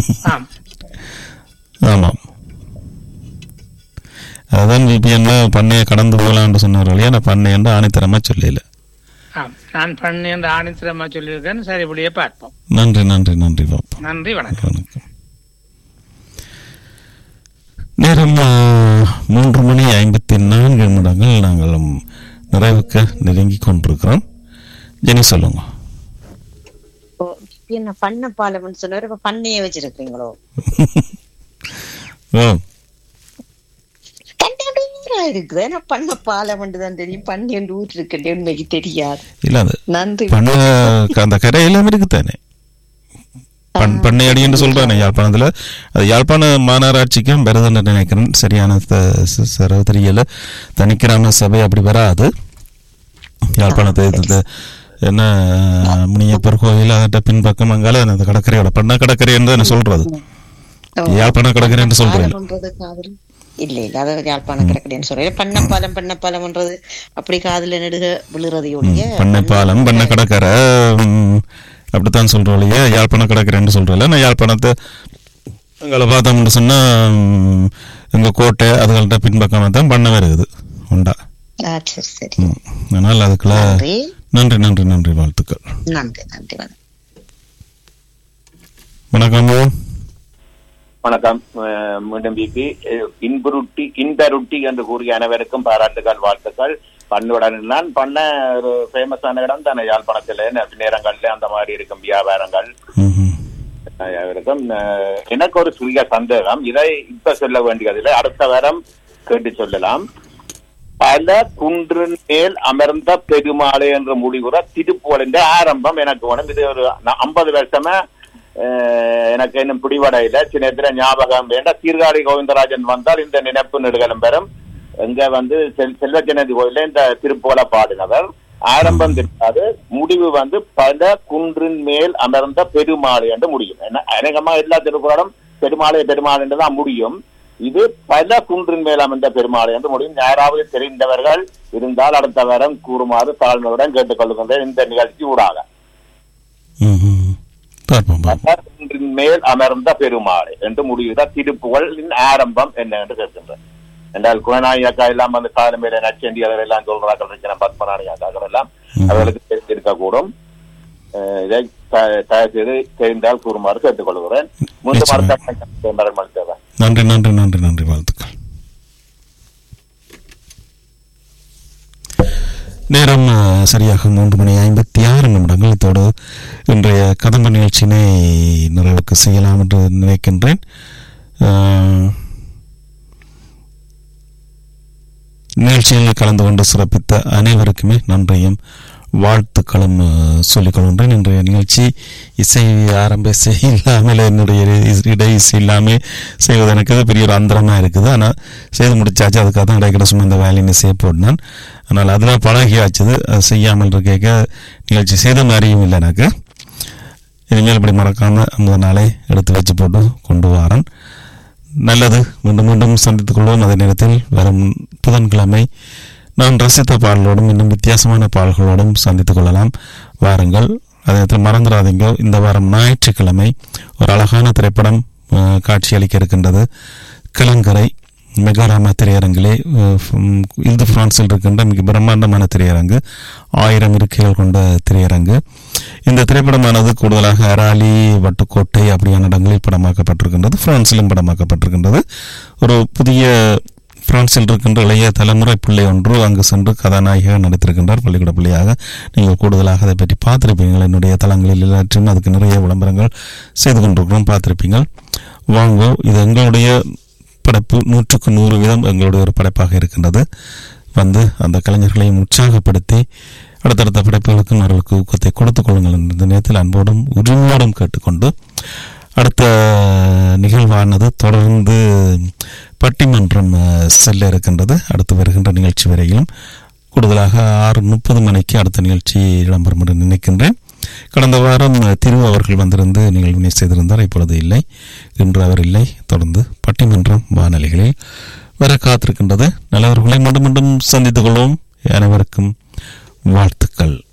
ஆம் ஆமாம் அதான் விபிஎன்ல பண்ணையை கடந்து போகலான்னு சொன்னார் இல்லையா நான் பண்ணை என்று ஆணித்தரமா சொல்லல ஆம் நான் பண்ணி என்று ஆணித்திரமா சொல்லியிருக்கேன் சரி இப்படியே பார்ப்போம் நன்றி நன்றி நன்றி பாப்பா நன்றி வணக்கம் வணக்கம் நேரம் ஆ, மூன்று மணி ஐம்பத்தி நான்கு நிமிடங்கள் நாங்கள் நிறைவுக்க நெருங்கி கொண்டிருக்கிறோம் ஜெனி சொல்லுங்க இப்போ என்ன பண்ண பாலம்னு சொன்னாரு இப்ப பண்ணையே வச்சிருக்கீங்களோ ஓ கண்டா இருக்குது ஏன்னா பண்ண பாலம்னு தான் தெரியும் பண்ணி என்று ஊர் இருக்கு உண்மைக்கு தெரியாது இல்ல அது நன்றி பண்ண அந்த கரை எல்லாமே இருக்குத்தானே பண் பண்ணை அடின்னு சொல்றானே யாழ்ப்பாணத்துல அது யாழ்ப்பாண மாநகராட்சிக்கும் வருதுன்னு நினைக்கிறேன் சரியான த- ச- சரவு தெரியல தனிக்கிராம சபை அப்படி வராது யாழ்ப்பாணத்தை இது என்ன முனியப்பர் கோயில் அதட்ட பின்பக்கம் அங்கால அந்த கடற்கரையோட பண்ண கடற்கரை என்று தானே சொல்றது யாழ்ப்பாண கடற்கரை என்று சொல்றேன் பாலம்ன்றது காதல் இல்ல இல்ல அதாவது யாழ்ப்பாணம் கிடக்குதுன்னு சொல்றேன் பண்ண பாலம் பண்ண பாலம்ன்றது அப்படி காதுல நெடுக விழுறது ஒழிய பண்ணை பாலம் பண்ணை கடற்கரை ம், அப்படித்தான் சொல்றோம் இல்லையா யாழ்ப்பாண கடற்கரைன்னு சொல்றோம்ல நான் யாழ்ப்பாணத்தை எங்களை பார்த்தோம்னு சொன்னா ம், எங்க கோட்டை அதுகள்ட்ட பின்பக்கம் தான் பண்ண வருது உண்டா ஆ, சரி சரி ம். அதனால அதுக்குள்ள நன்றி நன்றி நன்றி நன்றி வாழ்த்துக்கள் நன்றி நன்றி வணக்கம் வணக்கம் வணக்கம் அஹ் மீண்டும் பிபி இன்புருட்டி இன்பருட்டி என்று கூறிய அனைவருக்கும் பாராட்டுகள் வாழ்த்துக்கள் பண்ணுடன் நான் பண்ண ஒரு ஃபேமஸான இடம் தானே யாழ்ப்பாணத்துல நேரங்கள்ல அந்த மாதிரி இருக்கும் வியாபாரங்கள் ம்ஹும். அஹ் இருக்கும் அஹ் எனக்கு ஒரு சிறிய சந்தேகம் இதை இப்ப சொல்ல வேண்டியதில்லை அடுத்த வாரம் கேட்டு சொல்லலாம் பல குன்றின் மேல் அமர்ந்த பெருமாளை என்ற முடிவுற திருப்புவலின் ஆரம்பம் எனக்கு வேணும் இது ஒரு ஐம்பது வருஷமா அஹ், எனக்கு இன்னும் பிடிவடையில சின்ன நேரத்துல ஞாபகம் வேண்டாம் சீர்காழி கோவிந்தராஜன் வந்தால் இந்த நினைப்பு நெடுகலம் பெறும் இங்க வந்து செல் செல்வஜனதி கோயில இந்த திருப்புவலை பாடினவர் ஆரம்பம் தெரியாது முடிவு வந்து பல குன்றின் மேல் அமர்ந்த பெருமாள் என்று முடியும் என்ன அநேகமா எல்லா திருக்குறளும் பெருமாளை பெருமாள் என்று தான் முடியும் இது பல குன்றின் மேல் அமர்ந்த பெருமாள் என்று முடியும் யாராவது தெரிந்தவர்கள் இருந்தால் அடுத்த வாரம் கூறுமாறு தாழ்மையுடன் கேட்டுக்கொள்கின்றேன் இந்த நிகழ்ச்சி ஊடாக ம்ஹும். பார்ப்போம் பார்ப்போம் பல குன்றின் மேல் அமர்ந்த பெருமாள் என்று முடிவுதான் திருப்புகழின் ஆரம்பம் என்ன என்று கேட்கின்றேன் என்றால் குணநாயக்கா எல்லாம் வந்து காலம் மேல நச்சண்டி அதெல்லாம் சொல்றார்கள் இருக்கிற பத்மநாயக்காக்கள் எல்லாம் அவர்களுக்கு தெரிந்து இருக்கக்கூடும் அஹ் இதை த- தயவு செய்து தெரிந்தால் கூறுமாறு கேட்டுக்கொள்கிறேன் முன்பு நிச்சயமா. மருத்துவ நன்றி நன்றி நன்றி நன்றி வாழ்த்துக்கள் நேரம் அஹ், சரியாக மூன்று மணி ஐம்பத்தி ஆறு நிமிடங்கள் இதோடு இன்றைய கதம்ப நிகழ்ச்சியினை நிறைவுக்கு செய்யலாம் என்று நினைக்கின்றேன் அஹ், நிகழ்ச்சியில் கலந்து கொண்டு சிறப்பித்த அனைவருக்குமே நன்றியும் வாழ்த்துக்களும் அஹ், சொல்லிக் கொள்கின்றேன் இன்றைய நிகழ்ச்சி இசை ஆரம்ப இசை இல்லாமல் என்னுடைய இ- இடை இசை இல்லாமல் செய்வது எனக்கு அது பெரிய ஒரு அந்தரமாக இருக்குது ஆனால் செய்து முடிச்சாச்சு அதுக்காக தான் இடைக்கிட சும்மா இந்த வேலையின் இசையை போட்டினான் ஆனால் அதில் பழகியாச்சுது அது செய்யாமல் இருக்க நிகழ்ச்சி செய்த மாதிரியும் இல்லை எனக்கு இனிமேல் இப்படி மறக்காம முதல் நாளே எடுத்து வச்சு போட்டு கொண்டு வாரன் நல்லது மீண்டும் மீண்டும் சந்தித்துக் கொள்வோம் அதே நேரத்தில் வரும் புதன்கிழமை நான் ரசித்த பாடலோடும் இன்னும் வித்தியாசமான பாடல்களோடும் சந்தித்துக் கொள்ளலாம் வாருங்கள் அதே நேரத்தில் மறந்துடாதீங்க இந்த வாரம் ஞாயிற்றுக்கிழமை ஒரு அழகான திரைப்படம் அஹ், காட்சியளிக்க இருக்கின்றது கலங்கரை மெகாராமா திரையரங்கிலே அஹ், ம், இது பிரான்சில் இருக்கின்ற மிக பிரம்மாண்டமான திரையரங்கு ஆயிரம் இருக்கைகள் கொண்ட திரையரங்கு இந்த திரைப்படமானது கூடுதலாக அராலி வட்டுக்கோட்டை அப்படியான இடங்களில் படமாக்கப்பட்டிருக்கின்றது பிரான்சிலும் படமாக்கப்பட்டிருக்கின்றது ஒரு புதிய பிரான்சில் இருக்கின்ற இளைய தலைமுறை பிள்ளை ஒன்று அங்கு சென்று கதாநாயகியாக நடித்திருக்கின்றார் பள்ளிக்கூட பிள்ளையாக நீங்கள் கூடுதலாக அதை பற்றி பார்த்திருப்பீங்கள் என்னுடைய தளங்களில் எல்லாற்றும் அதுக்கு நிறைய விளம்பரங்கள் செய்து கொண்டிருக்கிறோம் பார்த்திருப்பீங்கள் வாங்க இது எங்களுடைய படைப்பு நூற்றுக்கு நூறு வீதம் எங்களுடைய ஒரு படைப்பாக இருக்கின்றது வந்து அந்த கலைஞர்களையும் உற்சாகப்படுத்தி அடுத்தடுத்த படைப்புகளுக்கும் அவர்களுக்கு ஊக்கத்தை கொடுத்துக் கொள்ளுங்கள் என்ற இந்த நேரத்தில் அன்போடும் உரிமையோடும் கேட்டுக்கொண்டு அடுத்த நிகழ்வானது தொடர்ந்து பட்டிமன்றம் அஹ், செல்ல இருக்கின்றது அடுத்து வருகின்ற நிகழ்ச்சி வரையிலும் கூடுதலாக ஆறு முப்பது மணிக்கு அடுத்த நிகழ்ச்சி இடம்பெறும் என்று நினைக்கின்றேன் கடந்த வாரம் அஹ், திரு அவர்கள் வந்திருந்து நிகழ்வினை செய்திருந்தார் இப்பொழுது இல்லை இன்று அவர் இல்லை தொடர்ந்து பட்டிமன்றம் வானொலிகளில் வர காத்திருக்கின்றது நல்லவர்களை மீண்டும் மீண்டும் சந்தித்துக் கொள்வோம் அனைவருக்கும் வாழ்த்துக்கள்